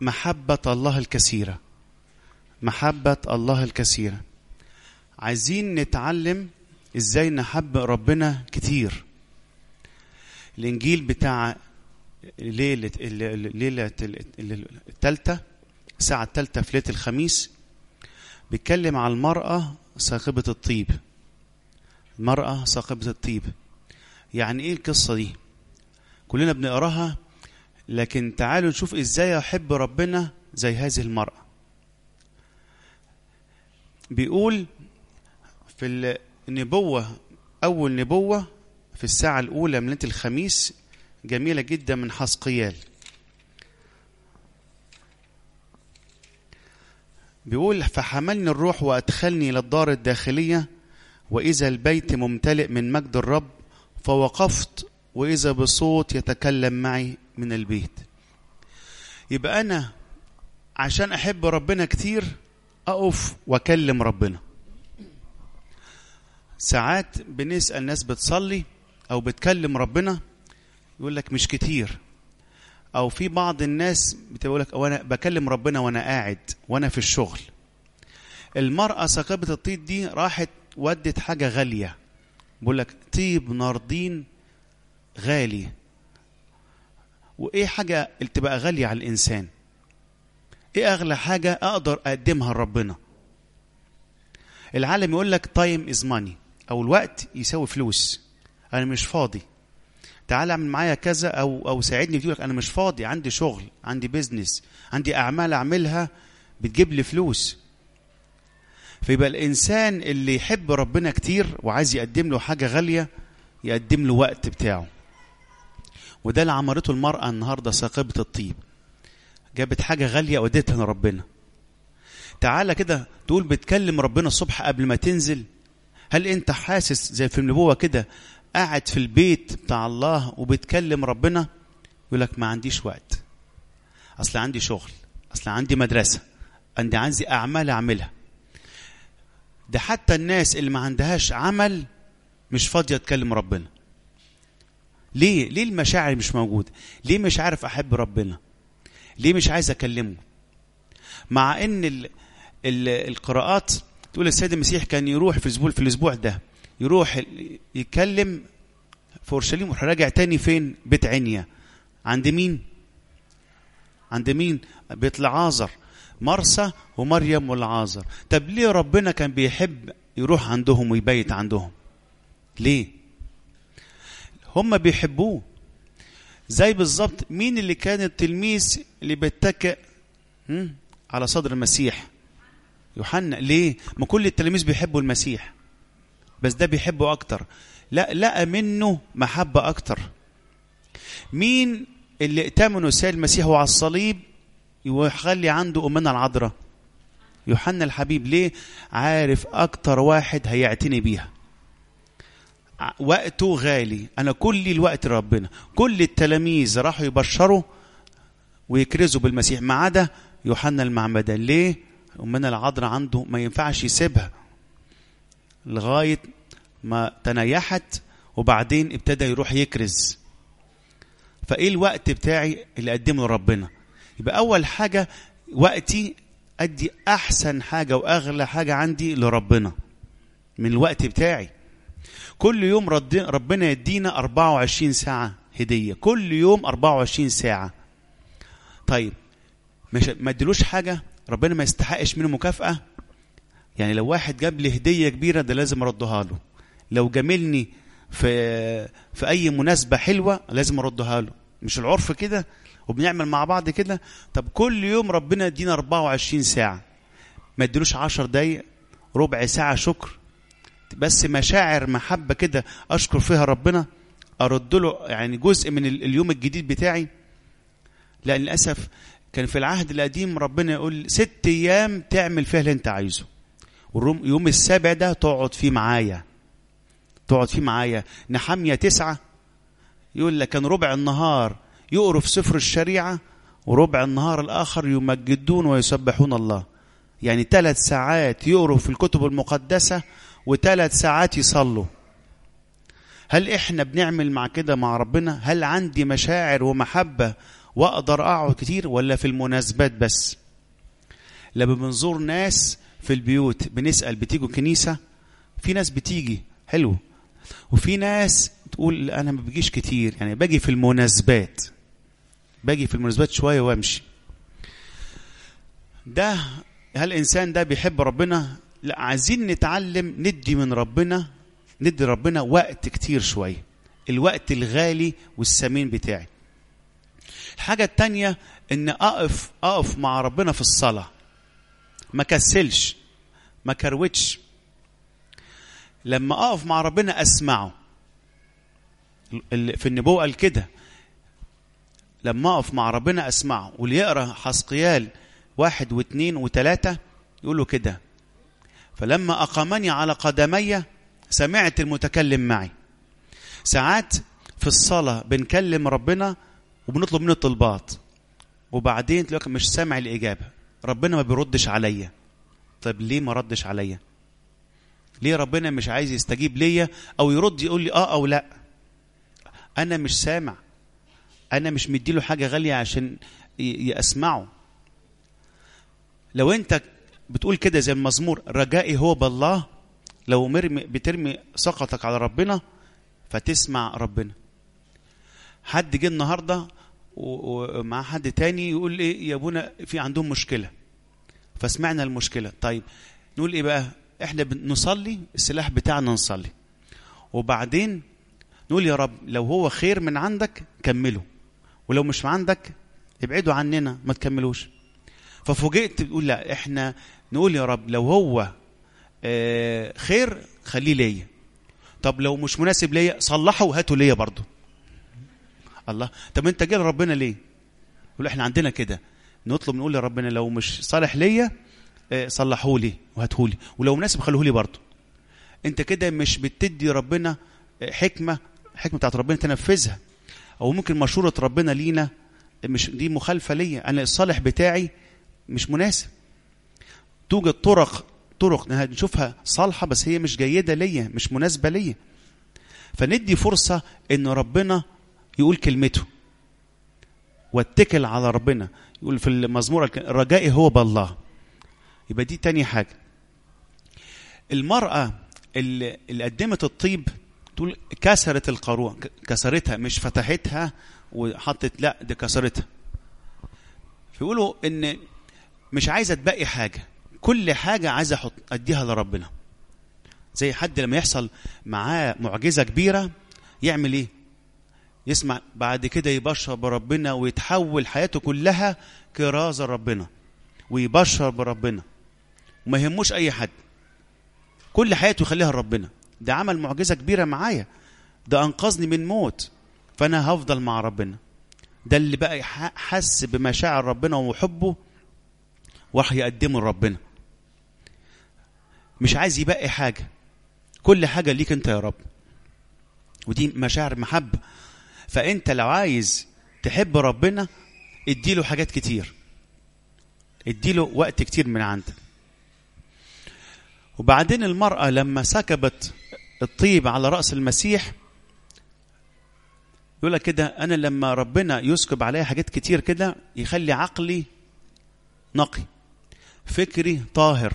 محبة الله الكثيرة محبة الله الكثيرة عايزين نتعلم ازاي نحب ربنا كتير الانجيل بتاع ليلة ليلة التالتة الساعة التالتة في ليلة الخميس بيتكلم على المرأة ثاقبة الطيب المرأة ثاقبة الطيب يعني ايه القصة دي كلنا بنقراها لكن تعالوا نشوف ازاي احب ربنا زي هذه المرأة بيقول في النبوة أول نبوة في الساعة الأولى من ليلة الخميس جميلة جدا من حسقيال بيقول فحملني الروح وأدخلني إلى الدار الداخلية وإذا البيت ممتلئ من مجد الرب فوقفت وإذا بصوت يتكلم معي من البيت يبقى أنا عشان أحب ربنا كتير أقف وأكلم ربنا ساعات بنسأل ناس بتصلي أو بتكلم ربنا يقول لك مش كتير أو في بعض الناس بتقول لك وأنا بكلم ربنا وأنا قاعد وأنا في الشغل المرأة ثاقبة الطيب دي راحت ودت حاجة غالية بقول لك طيب ناردين غالي وايه حاجه اللي تبقى غاليه على الانسان ايه اغلى حاجه اقدر اقدمها لربنا العالم يقول لك تايم از ماني او الوقت يساوي فلوس انا مش فاضي تعال اعمل معايا كذا او او ساعدني في لك انا مش فاضي عندي شغل عندي بيزنس عندي اعمال اعملها بتجيب لي فلوس فيبقى الانسان اللي يحب ربنا كتير وعايز يقدم له حاجه غاليه يقدم له وقت بتاعه وده اللي عملته المرأة النهاردة ثاقبة الطيب جابت حاجة غالية وديتها لربنا تعالى كده تقول بتكلم ربنا الصبح قبل ما تنزل هل انت حاسس زي في النبوة كده قاعد في البيت بتاع الله وبتكلم ربنا يقول لك ما عنديش وقت اصل عندي شغل اصل عندي مدرسة عندي عندي اعمال اعملها ده حتى الناس اللي ما عندهاش عمل مش فاضية تكلم ربنا ليه ليه المشاعر مش موجودة ليه مش عارف أحب ربنا ليه مش عايز أكلمه مع إن ال ال القراءات تقول السيد المسيح كان يروح في الأسبوع في الأسبوع ده يروح يتكلم في أورشليم وراح راجع تاني فين بيت عنيا عند مين عند مين بيت العازر مرسى ومريم والعازر طب ليه ربنا كان بيحب يروح عندهم ويبيت عندهم ليه هم بيحبوه زي بالظبط مين اللي كان التلميذ اللي بيتكئ على صدر المسيح يوحنا ليه ما كل التلاميذ بيحبوا المسيح بس ده بيحبه اكتر لا لقى منه محبة اكتر مين اللي ائتمنوا سيد المسيح وعلى الصليب ويخلي عنده امنا العذراء يوحنا الحبيب ليه عارف اكتر واحد هيعتني بيها وقته غالي انا كل الوقت ربنا كل التلاميذ راحوا يبشروا ويكرزوا بالمسيح ما عدا يوحنا المعمدان ليه امنا العذراء عنده ما ينفعش يسيبها لغايه ما تنيحت وبعدين ابتدى يروح يكرز فايه الوقت بتاعي اللي اقدمه لربنا يبقى اول حاجه وقتي ادي احسن حاجه واغلى حاجه عندي لربنا من الوقت بتاعي كل يوم ربنا يدينا 24 ساعة هدية كل يوم 24 ساعة طيب مش ما ادلوش حاجة ربنا ما يستحقش منه مكافأة يعني لو واحد جاب لي هدية كبيرة ده لازم اردها له لو جاملني في في اي مناسبة حلوة لازم اردها له مش العرف كده وبنعمل مع بعض كده طب كل يوم ربنا يدينا 24 ساعة ما ادلوش 10 دقايق ربع ساعة شكر بس مشاعر محبة كده أشكر فيها ربنا أرد له يعني جزء من اليوم الجديد بتاعي لا للأسف كان في العهد القديم ربنا يقول ست أيام تعمل فيها اللي أنت عايزه واليوم السابع ده تقعد فيه معايا تقعد فيه معايا نحمية تسعة يقول لك كان ربع النهار يقروا في سفر الشريعة وربع النهار الآخر يمجدون ويسبحون الله يعني ثلاث ساعات يقروا في الكتب المقدسة وثلاث ساعات يصلوا هل احنا بنعمل مع كده مع ربنا هل عندي مشاعر ومحبة واقدر اقعد كتير ولا في المناسبات بس لما بنزور ناس في البيوت بنسال بتيجوا كنيسه في ناس بتيجي حلو وفي ناس تقول انا ما بجيش كتير يعني باجي في المناسبات باجي في المناسبات شويه وامشي ده هل الانسان ده بيحب ربنا لا عايزين نتعلم ندي من ربنا ندي ربنا وقت كتير شويه الوقت الغالي والثمين بتاعي الحاجه التانية ان اقف اقف مع ربنا في الصلاه ما كسلش ما كروتش لما اقف مع ربنا اسمعه في النبوءه قال كده لما اقف مع ربنا اسمعه واللي يقرا حسقيال واحد واثنين وثلاثة يقولوا كده فلما أقامني على قدمي سمعت المتكلم معي ساعات في الصلاة بنكلم ربنا وبنطلب منه الطلبات وبعدين تلاقي مش سامع الإجابة ربنا ما بيردش عليا طب ليه ما ردش عليا ليه ربنا مش عايز يستجيب ليا او يرد يقول لي اه او لا انا مش سامع انا مش مديله حاجه غاليه عشان اسمعه لو انت بتقول كده زي المزمور رجائي هو بالله لو مرمي بترمي سقطك على ربنا فتسمع ربنا حد جه النهارده ومع حد تاني يقول ايه يا ابونا في عندهم مشكله فسمعنا المشكله طيب نقول ايه بقى احنا بنصلي السلاح بتاعنا نصلي وبعدين نقول يا رب لو هو خير من عندك كمله ولو مش عندك ابعدوا عننا ما تكملوش ففوجئت بتقول لا احنا نقول يا رب لو هو آه خير خليه ليا طب لو مش مناسب ليا صلحه وهاته ليا برضه الله طب انت جاي لربنا ليه يقول احنا عندنا كده نطلب نقول لربنا لو مش صالح ليا آه صلحه لي وهاته لي ولو مناسب خلوه لي برضه انت كده مش بتدي ربنا حكمه الحكمه بتاعت ربنا تنفذها او ممكن مشوره ربنا لينا مش دي مخالفه ليا انا الصالح بتاعي مش مناسب توجد طرق طرق نشوفها صالحه بس هي مش جيده ليا مش مناسبه ليا فندي فرصه ان ربنا يقول كلمته واتكل على ربنا يقول في المزمور رجائي هو بالله يبقى دي تاني حاجه المراه اللي, اللي قدمت الطيب تقول كسرت القاروره كسرتها مش فتحتها وحطت لا دي كسرتها فيقولوا ان مش عايزه تبقي حاجه كل حاجه عايزه احط اديها لربنا زي حد لما يحصل معاه معجزه كبيره يعمل ايه يسمع بعد كده يبشر بربنا ويتحول حياته كلها كرازه ربنا ويبشر بربنا وما يهموش اي حد كل حياته يخليها لربنا ده عمل معجزه كبيره معايا ده انقذني من موت فانا هفضل مع ربنا ده اللي بقى حس بمشاعر ربنا وحبه وراح يقدمه لربنا مش عايز يبقي حاجه كل حاجه ليك انت يا رب ودي مشاعر محبه فانت لو عايز تحب ربنا اديله حاجات كتير اديله وقت كتير من عندك وبعدين المرأة لما سكبت الطيب على رأس المسيح يقول لك كده أنا لما ربنا يسكب عليا حاجات كتير كده يخلي عقلي نقي فكري طاهر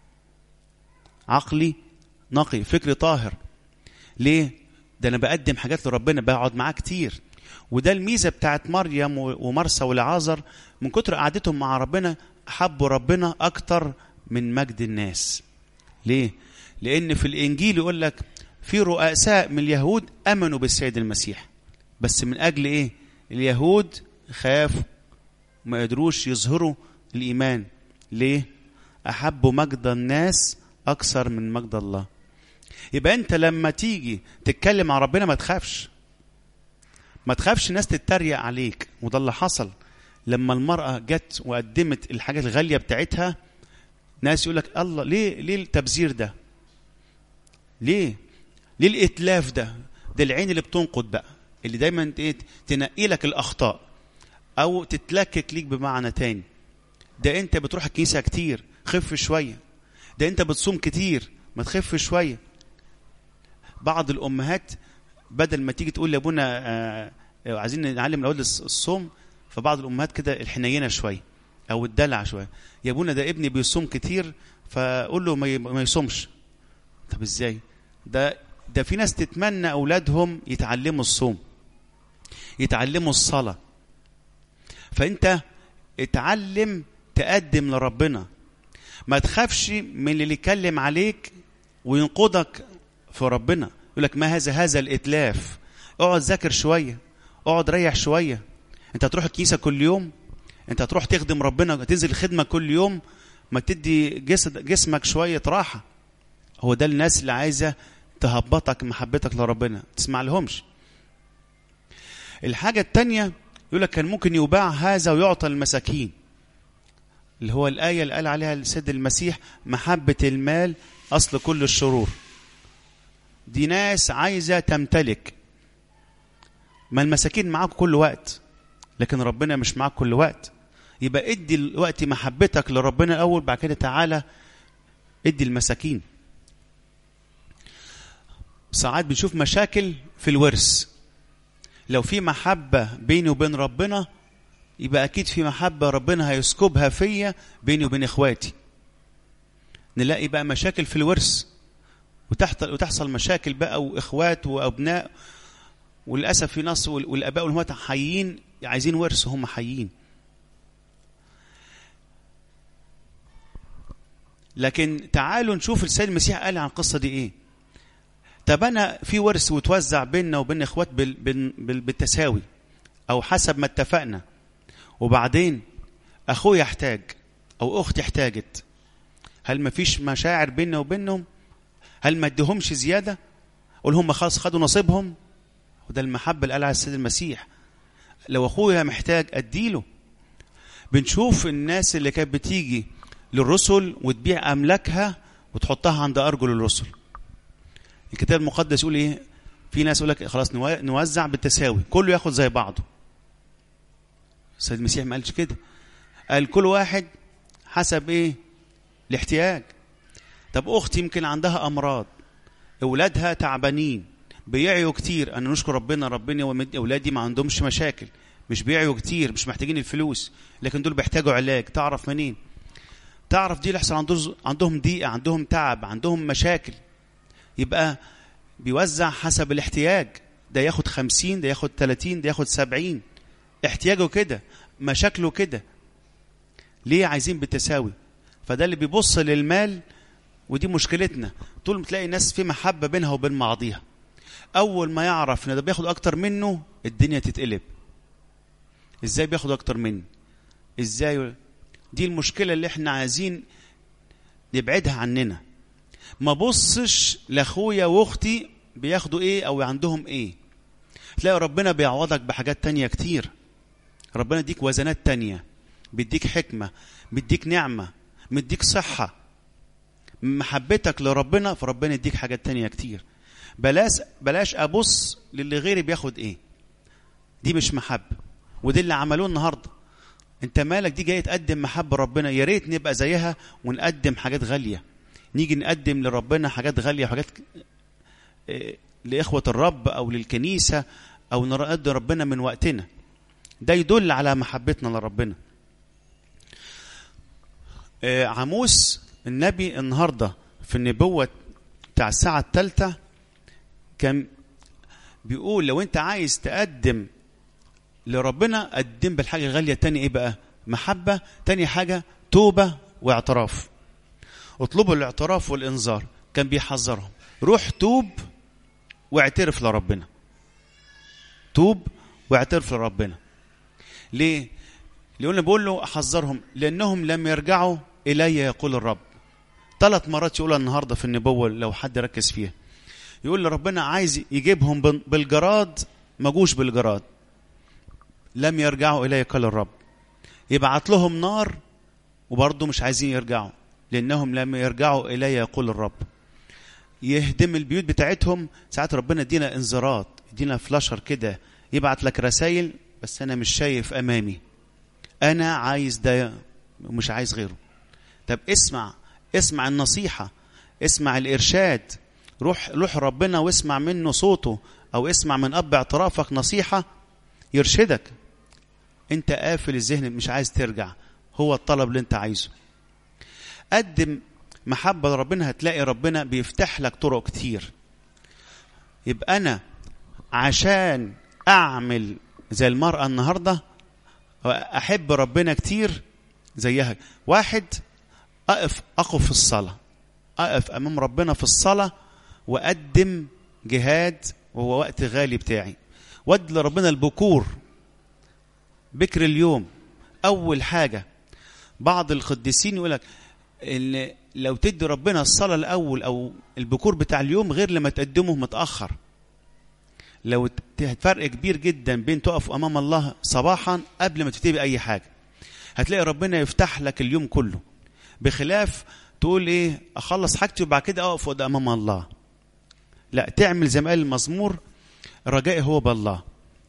عقلي نقي فكري طاهر ليه ده انا بقدم حاجات لربنا بقعد معاه كتير وده الميزه بتاعت مريم ومرسى والعازر من كتر قعدتهم مع ربنا حبوا ربنا اكتر من مجد الناس ليه لان في الانجيل يقول لك في رؤساء من اليهود امنوا بالسيد المسيح بس من اجل ايه اليهود خافوا ما قدروش يظهروا الايمان ليه احبوا مجد الناس اكثر من مجد الله يبقى انت لما تيجي تتكلم مع ربنا ما تخافش ما تخافش ناس تتريق عليك وده اللي حصل لما المرأة جت وقدمت الحاجات الغالية بتاعتها ناس يقول لك الله ليه ليه التبذير ده؟ ليه؟ ليه الاتلاف ده؟ ده العين اللي بتنقد بقى اللي دايما ايه تنقي لك الاخطاء او تتلكك ليك بمعنى تاني ده انت بتروح الكنيسه كتير خف شويه ده انت بتصوم كتير ما تخف شويه بعض الامهات بدل ما تيجي تقول لابونا آه عايزين نعلم الاولاد الصوم فبعض الامهات كده الحنينه شويه او الدلع شويه يا ابونا ده ابني بيصوم كتير فقول له ما ي- ما يصومش طب ازاي ده ده في ناس تتمنى اولادهم يتعلموا الصوم يتعلموا الصلاه فانت اتعلم تقدم لربنا ما تخافش من اللي يتكلم عليك وينقضك في ربنا يقول لك ما هذا هذا الاتلاف اقعد ذاكر شويه اقعد ريح شويه انت هتروح الكنيسه كل يوم انت هتروح تخدم ربنا تنزل الخدمه كل يوم ما تدي جسد جسمك شويه راحه هو ده الناس اللي عايزه تهبطك محبتك لربنا تسمع لهمش الحاجه التانية يقول لك كان ممكن يباع هذا ويعطى المساكين اللي هو الآية اللي قال عليها السيد المسيح محبة المال أصل كل الشرور دي ناس عايزة تمتلك ما المساكين معاك كل وقت لكن ربنا مش معاك كل وقت يبقى ادي الوقت محبتك لربنا الأول بعد كده تعالى ادي المساكين ساعات بنشوف مشاكل في الورث لو في محبة بيني وبين ربنا يبقى أكيد في محبة ربنا هيسكبها فيا بيني وبين إخواتي نلاقي بقى مشاكل في الورث وتحصل وتحصل مشاكل بقى وإخوات وأبناء وللأسف في ناس وال- والآباء والأمهات حيين عايزين ورث هم حيين لكن تعالوا نشوف السيد المسيح قال عن القصة دي إيه طب أنا في ورث وتوزع بيننا وبين إخوات بال- بال- بال- بالتساوي أو حسب ما اتفقنا وبعدين اخويا احتاج او اختي احتاجت هل ما فيش مشاعر بيننا وبينهم هل ما اديهمش زياده قول هم خلاص خدوا نصيبهم وده المحبه اللي قالها على السيد المسيح لو اخويا محتاج اديله بنشوف الناس اللي كانت بتيجي للرسل وتبيع املاكها وتحطها عند ارجل الرسل الكتاب المقدس يقول ايه في ناس يقول لك خلاص نوا- نوزع بالتساوي كله ياخد زي بعضه السيد المسيح ما قالش كده قال كل واحد حسب ايه الاحتياج طب اختي يمكن عندها امراض اولادها تعبانين بيعيوا كتير انا نشكر ربنا ربنا ومد اولادي ما عندهمش مشاكل مش بيعيوا كتير مش محتاجين الفلوس لكن دول بيحتاجوا علاج تعرف منين تعرف دي اللي يحصل عندهم عندهم ضيقه عندهم تعب عندهم مشاكل يبقى بيوزع حسب الاحتياج ده ياخد خمسين ده ياخد تلاتين ده ياخد سبعين احتياجه كده مشاكله كده ليه عايزين بالتساوي فده اللي بيبص للمال ودي مشكلتنا طول ما تلاقي ناس في محبة بينها وبين بعضيها أول ما يعرف إن ده بياخد أكتر منه الدنيا تتقلب إزاي بياخد أكتر مني إزاي دي المشكلة اللي إحنا عايزين نبعدها عننا ما بصش لأخويا وأختي بياخدوا إيه أو عندهم إيه تلاقي ربنا بيعوضك بحاجات تانية كتير ربنا يديك وزنات تانية بيديك حكمة بيديك نعمة مديك صحة من محبتك لربنا فربنا يديك حاجات تانية كتير بلاش بلاش ابص للي غيري بياخد ايه دي مش محبة ودي اللي عملوه النهارده انت مالك دي جاي تقدم محبة ربنا يا ريت نبقى زيها ونقدم حاجات غالية نيجي نقدم لربنا حاجات غالية وحاجات إيه، لإخوة الرب أو للكنيسة أو نقدم ربنا من وقتنا ده يدل على محبتنا لربنا آه، عاموس النبي النهارده في النبوة بتاع الساعة الثالثة كان بيقول لو انت عايز تقدم لربنا قدم بالحاجة غالية تاني ايه بقى محبة تاني حاجة توبة واعتراف اطلبوا الاعتراف والانذار كان بيحذرهم روح توب واعترف لربنا توب واعترف لربنا ليه لأن بقول له أحذرهم لأنهم لم يرجعوا إلي يقول الرب ثلاث مرات يقولها النهارده في النبوة لو حد ركز فيها يقول ربنا عايز يجيبهم بال- بالجراد ما جوش بالجراد لم يرجعوا إلي قال الرب يبعت لهم نار وبرضه مش عايزين يرجعوا لأنهم لم يرجعوا إلي يقول الرب يهدم البيوت بتاعتهم ساعات ربنا يدينا انذارات يدينا فلاشر كده يبعت لك رسائل بس انا مش شايف امامي انا عايز ده ومش عايز غيره طب اسمع اسمع النصيحة اسمع الإرشاد روح روح ربنا واسمع منه صوته أو اسمع من أب اعترافك نصيحة يرشدك انت قافل الذهن مش عايز ترجع هو الطلب اللي انت عايزه قدم محبة لربنا هتلاقي ربنا بيفتح لك طرق كتير يبقى أنا عشان أعمل زي المرأة النهاردة أحب ربنا كتير زيها واحد أقف أقف في الصلاة أقف أمام ربنا في الصلاة وأقدم جهاد وهو وقت غالي بتاعي ود لربنا البكور بكر اليوم أول حاجة بعض القديسين يقول لك ان لو تدي ربنا الصلاه الاول او البكور بتاع اليوم غير لما تقدمه متاخر لو فرق كبير جدا بين تقف امام الله صباحا قبل ما تبتدي اي حاجه هتلاقي ربنا يفتح لك اليوم كله بخلاف تقول ايه اخلص حاجتي وبعد كده اقف امام الله لا تعمل زي ما قال المزمور رجائي هو بالله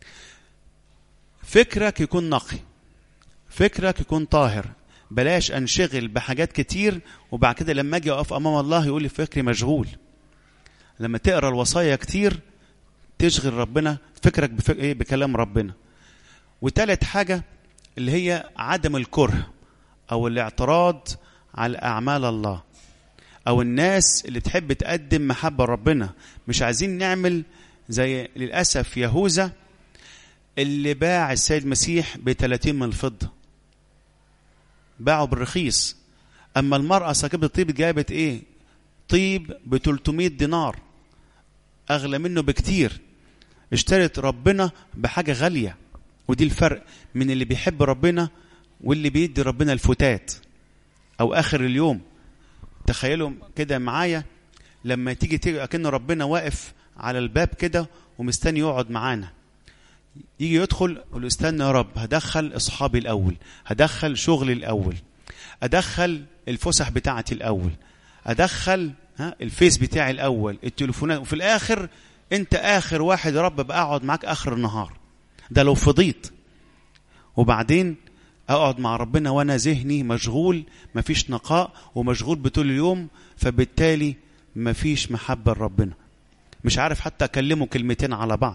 فكرك يكون نقي فكرك يكون طاهر بلاش انشغل بحاجات كتير وبعد كده لما اجي اقف امام الله يقول لي فكري مشغول لما تقرا الوصايا كتير تشغل ربنا فكرك بفك... ايه بكلام ربنا وتالت حاجه اللي هي عدم الكره او الاعتراض على اعمال الله او الناس اللي تحب تقدم محبه لربنا مش عايزين نعمل زي للاسف يهوذا اللي باع السيد المسيح ب 30 من الفضه باعوا بالرخيص اما المراه ساكبه الطيب جابت ايه طيب ب 300 دينار اغلى منه بكتير اشترت ربنا بحاجه غاليه ودي الفرق من اللي بيحب ربنا واللي بيدي ربنا الفتات او اخر اليوم تخيلوا كده معايا لما تيجي تيجي اكن ربنا واقف على الباب كده ومستني يقعد معانا يجي يدخل يقول له استنى يا رب هدخل اصحابي الاول هدخل شغلي الاول ادخل الفسح بتاعتي الاول ادخل ها الفيس بتاعي الاول التليفونات وفي الاخر انت اخر واحد يا رب بقعد معاك اخر النهار ده لو فضيت وبعدين اقعد مع ربنا وانا ذهني مشغول مفيش نقاء ومشغول بطول اليوم فبالتالي مفيش محبه لربنا مش عارف حتى اكلمه كلمتين على بعض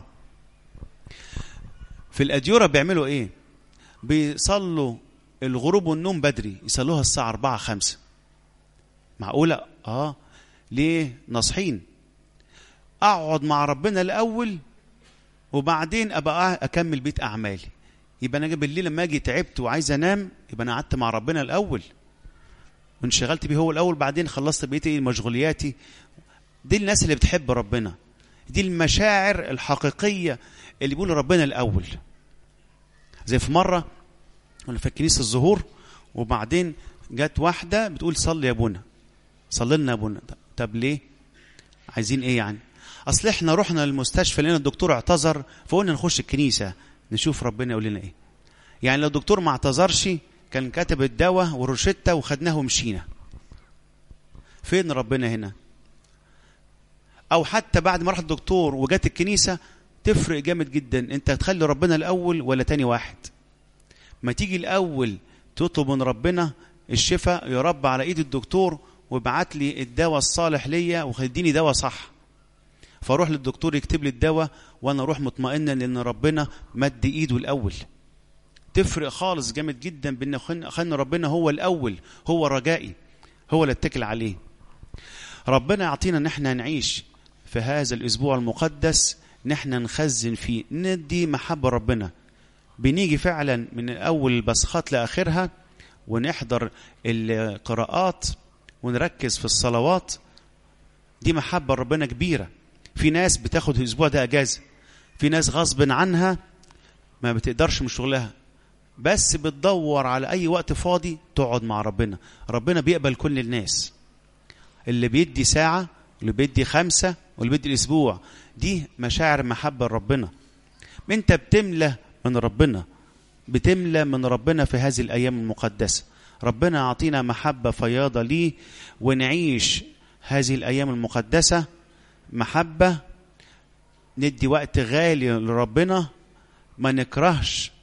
في الأديرة بيعملوا إيه؟ بيصلوا الغروب والنوم بدري يصلوها الساعة 4 5 معقولة؟ آه ليه؟ ناصحين أقعد مع ربنا الأول وبعدين أبقى أكمل بيت أعمالي يبقى أنا بالليل لما أجي تعبت وعايز أنام يبقى أنا قعدت مع ربنا الأول وانشغلت بيه هو الأول بعدين خلصت بقيت مشغولياتي دي الناس اللي بتحب ربنا دي المشاعر الحقيقية اللي بيقول ربنا الأول زي في مرة ولا في كنيسة الظهور وبعدين جت واحدة بتقول صلي يا ابونا صلي لنا يا ابونا طب ليه عايزين ايه يعني اصل احنا رحنا المستشفى لقينا الدكتور اعتذر فقلنا نخش الكنيسة نشوف ربنا يقول لنا ايه يعني لو الدكتور ما اعتذرش كان كتب الدواء والروشتة وخدناه ومشينا فين ربنا هنا او حتى بعد ما راح الدكتور وجات الكنيسه تفرق جامد جدا انت هتخلي ربنا الاول ولا تاني واحد ما تيجي الاول تطلب من ربنا الشفاء يا رب على ايد الدكتور وابعت لي الدواء الصالح ليا وخديني دواء صح فاروح للدكتور يكتب لي الدواء وانا اروح مطمئنا لان ربنا مد ايده الاول تفرق خالص جامد جدا بان خلنا ربنا هو الاول هو رجائي هو اللي اتكل عليه ربنا يعطينا ان احنا نعيش في هذا الاسبوع المقدس نحن نخزن فيه ندي محبة ربنا بنيجي فعلا من اول البصخات لاخرها ونحضر القراءات ونركز في الصلوات دي محبة ربنا كبيرة في ناس بتاخد الاسبوع ده اجازة في ناس غصب عنها ما بتقدرش من شغلها بس بتدور على اي وقت فاضي تقعد مع ربنا ربنا بيقبل كل الناس اللي بيدي ساعة واللي بيدي خمسة واللي بيدي الأسبوع دي مشاعر محبة لربنا انت بتملى من ربنا بتملى من ربنا في هذه الأيام المقدسة ربنا يعطينا محبة فياضة ليه ونعيش هذه الأيام المقدسة محبة ندي وقت غالي لربنا ما نكرهش